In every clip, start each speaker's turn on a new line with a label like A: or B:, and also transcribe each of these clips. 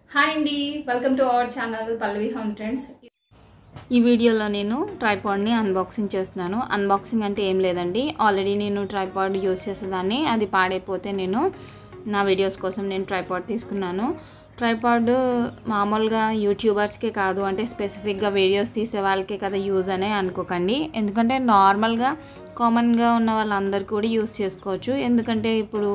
A: hi అండి welcome to our channel Pallavi home trends
B: ఈ వీడియోలో నేను ట్రైపాడ్ని అన్బాక్సింగ్ చేస్తున్నాను అన్బాక్సింగ్ అంటే ఏం లేదండి ఆల్రెడీ నేను ట్రైపాడ్ యూస్ చేసేదాన్ని అది పాడైపోతే నేను నా వీడియోస్ కోసం నేను ట్రైపాడ్ తీసుకున్నాను ట్రైపాడ్ మామూలుగా యూట్యూబర్స్కే కాదు అంటే స్పెసిఫిక్గా వీడియోస్ తీసే వాళ్ళకే కదా యూజ్ అనే అనుకోకండి ఎందుకంటే నార్మల్గా కామన్గా ఉన్న వాళ్ళందరూ కూడా యూస్ చేసుకోవచ్చు ఎందుకంటే ఇప్పుడు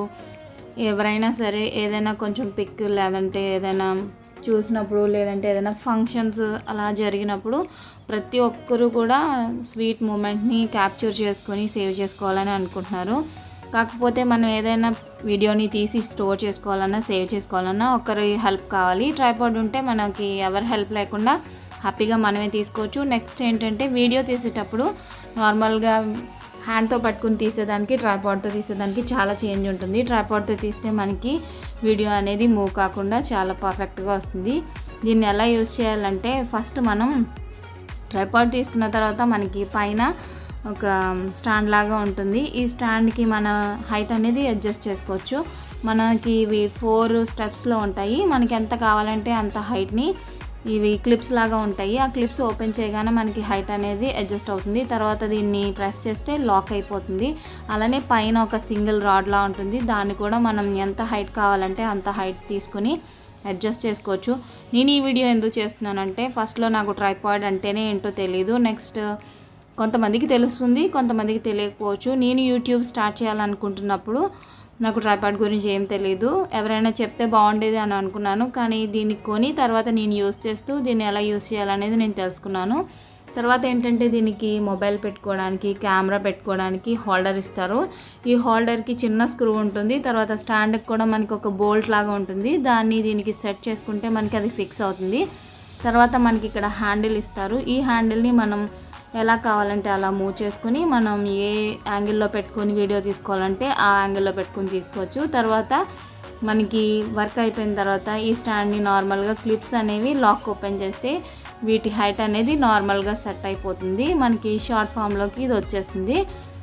B: ఎవరైనా సరే ఏదైనా కొంచెం పిక్ లేదంటే ఏదైనా చూసినప్పుడు లేదంటే ఏదైనా ఫంక్షన్స్ అలా జరిగినప్పుడు ప్రతి ఒక్కరూ కూడా స్వీట్ మూమెంట్ని క్యాప్చర్ చేసుకొని సేవ్ చేసుకోవాలని అనుకుంటున్నారు కాకపోతే మనం ఏదైనా వీడియోని తీసి స్టోర్ చేసుకోవాలన్నా సేవ్ చేసుకోవాలన్నా ఒకరి హెల్ప్ కావాలి ట్రైపాడ్ ఉంటే మనకి ఎవరి హెల్ప్ లేకుండా హ్యాపీగా మనమే తీసుకోవచ్చు నెక్స్ట్ ఏంటంటే వీడియో తీసేటప్పుడు నార్మల్గా హ్యాండ్తో పట్టుకుని తీసేదానికి ట్రైపాడ్తో తీసేదానికి చాలా చేంజ్ ఉంటుంది ట్రైపాడ్తో తీస్తే మనకి వీడియో అనేది మూవ్ కాకుండా చాలా పర్ఫెక్ట్గా వస్తుంది దీన్ని ఎలా యూజ్ చేయాలంటే ఫస్ట్ మనం ట్రైపాడ్ తీసుకున్న తర్వాత మనకి పైన ఒక స్టాండ్ లాగా ఉంటుంది ఈ స్టాండ్కి మన హైట్ అనేది అడ్జస్ట్ చేసుకోవచ్చు మనకి ఇవి ఫోర్ స్టెప్స్లో ఉంటాయి మనకి ఎంత కావాలంటే అంత హైట్ని ఇవి క్లిప్స్ లాగా ఉంటాయి ఆ క్లిప్స్ ఓపెన్ చేయగానే మనకి హైట్ అనేది అడ్జస్ట్ అవుతుంది తర్వాత దీన్ని ప్రెస్ చేస్తే లాక్ అయిపోతుంది అలానే పైన ఒక సింగిల్ రాడ్లా ఉంటుంది దాన్ని కూడా మనం ఎంత హైట్ కావాలంటే అంత హైట్ తీసుకుని అడ్జస్ట్ చేసుకోవచ్చు నేను ఈ వీడియో ఎందుకు చేస్తున్నానంటే ఫస్ట్లో నాకు ట్రైపాడ్ అంటేనే ఏంటో తెలియదు నెక్స్ట్ కొంతమందికి తెలుస్తుంది కొంతమందికి తెలియకపోవచ్చు నేను యూట్యూబ్ స్టార్ట్ చేయాలనుకుంటున్నప్పుడు నాకు ట్రైపాడ్ గురించి ఏం తెలియదు ఎవరైనా చెప్తే బాగుండేది అని అనుకున్నాను కానీ దీన్ని కొని తర్వాత నేను యూస్ చేస్తూ దీన్ని ఎలా యూస్ చేయాలనేది నేను తెలుసుకున్నాను తర్వాత ఏంటంటే దీనికి మొబైల్ పెట్టుకోవడానికి కెమెరా పెట్టుకోవడానికి హోల్డర్ ఇస్తారు ఈ హోల్డర్కి చిన్న స్క్రూ ఉంటుంది తర్వాత స్టాండ్కి కూడా మనకి ఒక బోల్ట్ లాగా ఉంటుంది దాన్ని దీనికి సెట్ చేసుకుంటే మనకి అది ఫిక్స్ అవుతుంది తర్వాత మనకి ఇక్కడ హ్యాండిల్ ఇస్తారు ఈ హ్యాండిల్ని మనం ఎలా కావాలంటే అలా మూవ్ చేసుకుని మనం ఏ యాంగిల్లో పెట్టుకొని వీడియో తీసుకోవాలంటే ఆ యాంగిల్లో పెట్టుకొని తీసుకోవచ్చు తర్వాత మనకి వర్క్ అయిపోయిన తర్వాత ఈ స్టాండ్ని నార్మల్గా క్లిప్స్ అనేవి లాక్ ఓపెన్ చేస్తే వీటి హైట్ అనేది నార్మల్గా సెట్ అయిపోతుంది మనకి షార్ట్ ఫామ్లోకి ఇది వచ్చేస్తుంది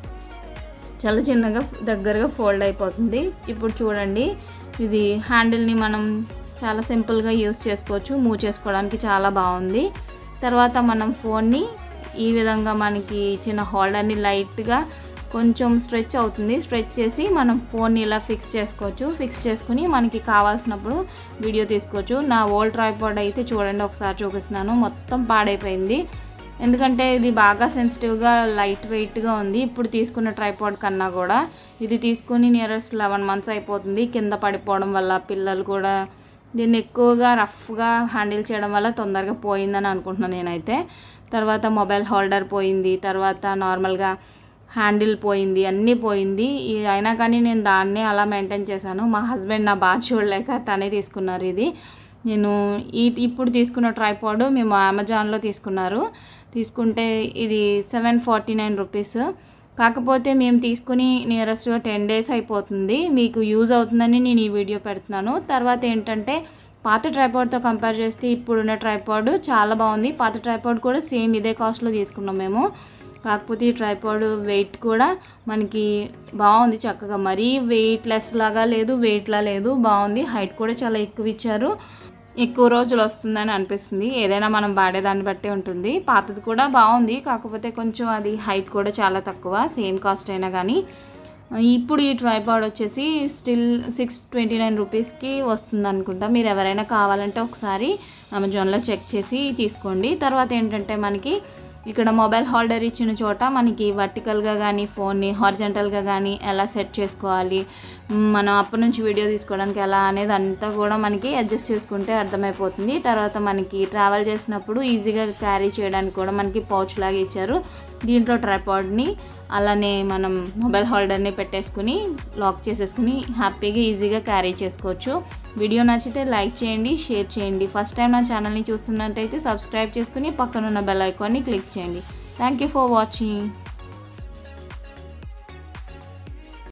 B: చాలా చిన్నగా దగ్గరగా ఫోల్డ్ అయిపోతుంది ఇప్పుడు చూడండి ఇది హ్యాండిల్ని మనం చాలా సింపుల్గా యూస్ చేసుకోవచ్చు మూవ్ చేసుకోవడానికి చాలా బాగుంది తర్వాత మనం ఫోన్ని ఈ విధంగా మనకి ఇచ్చిన హోల్డర్ని లైట్గా కొంచెం స్ట్రెచ్ అవుతుంది స్ట్రెచ్ చేసి మనం ఫోన్ని ఇలా ఫిక్స్ చేసుకోవచ్చు ఫిక్స్ చేసుకుని మనకి కావాల్సినప్పుడు వీడియో తీసుకోవచ్చు నా ఓల్డ్ ట్రైపాడ్ అయితే చూడండి ఒకసారి చూపిస్తున్నాను మొత్తం పాడైపోయింది ఎందుకంటే ఇది బాగా సెన్సిటివ్గా లైట్ వెయిట్గా ఉంది ఇప్పుడు తీసుకున్న ట్రైపాడ్ కన్నా కూడా ఇది తీసుకుని నియరెస్ట్ లెవెన్ మంత్స్ అయిపోతుంది కింద పడిపోవడం వల్ల పిల్లలు కూడా దీన్ని ఎక్కువగా రఫ్గా హ్యాండిల్ చేయడం వల్ల తొందరగా పోయిందని అనుకుంటున్నాను నేనైతే తర్వాత మొబైల్ హోల్డర్ పోయింది తర్వాత నార్మల్గా హ్యాండిల్ పోయింది అన్నీ పోయింది ఈ- అయినా కానీ నేను దాన్నే అలా మెయింటైన్ చేశాను మా హస్బెండ్ నా బాధ చూడలేక తనే తీసుకున్నారు ఇది నేను ఈ ఇప్పుడు తీసుకున్న ట్రైపాడ్ మేము అమెజాన్లో తీసుకున్నారు తీసుకుంటే ఇది సెవెన్ ఫార్టీ నైన్ రూపీస్ కాకపోతే మేము తీసుకుని నియరెస్ట్గా టెన్ డేస్ అయిపోతుంది మీకు యూజ్ అవుతుందని నేను ఈ వీడియో పెడుతున్నాను తర్వాత ఏంటంటే పాత ట్రైపాడ్తో కంపేర్ చేస్తే ఇప్పుడున్న ట్రైపాడ్ చాలా బాగుంది పాత ట్రైపాడ్ కూడా సేమ్ ఇదే కాస్ట్లో తీసుకున్నాం మేము కాకపోతే ఈ ట్రైపాడ్ వెయిట్ కూడా మనకి బాగుంది చక్కగా మరీ వెయిట్ లెస్ లాగా లేదు వెయిట్లా లేదు బాగుంది హైట్ కూడా చాలా ఎక్కువ ఇచ్చారు ఎక్కువ రోజులు వస్తుందని అనిపిస్తుంది ఏదైనా మనం వాడేదాన్ని బట్టే ఉంటుంది పాతది కూడా బాగుంది కాకపోతే కొంచెం అది హైట్ కూడా చాలా తక్కువ సేమ్ కాస్ట్ అయినా కానీ ఇప్పుడు ఈ ట్రైపాడ్ వచ్చేసి స్టిల్ సిక్స్ ట్వంటీ నైన్ రూపీస్కి వస్తుంది అనుకుంటా మీరు ఎవరైనా కావాలంటే ఒకసారి అమెజాన్లో చెక్ చేసి తీసుకోండి తర్వాత ఏంటంటే మనకి ఇక్కడ మొబైల్ హోల్డర్ ఇచ్చిన చోట మనకి వర్టికల్గా కానీ ఫోన్ని హార్జెంటల్గా కానీ ఎలా సెట్ చేసుకోవాలి మ్, మనం అప్పటి నుంచి వీడియో తీసుకోవడానికి ఎలా అనేది అంతా కూడా మనకి అడ్జస్ట్ చేసుకుంటే అర్థమైపోతుంది తర్వాత మనకి ట్రావెల్ చేసినప్పుడు ఈజీగా క్యారీ చేయడానికి కూడా మనకి పౌచ్ లాగా ఇచ్చారు దీంట్లో ట్రైపాడ్ని అలానే మనం మొబైల్ హోల్డర్ని పెట్టేసుకుని లాక్ చేసేసుకుని హ్యాపీగా ఈజీగా క్యారీ చేసుకోవచ్చు వీడియో నచ్చితే లైక్ చేయండి షేర్ చేయండి ఫస్ట్ టైం నా ఛానల్ని చూస్తున్నట్టయితే సబ్స్క్రైబ్ చేసుకుని పక్కనున్న బెల్ ఐకాన్ని క్లిక్ చేయండి థ్యాంక్ యూ ఫర్ వాచింగ్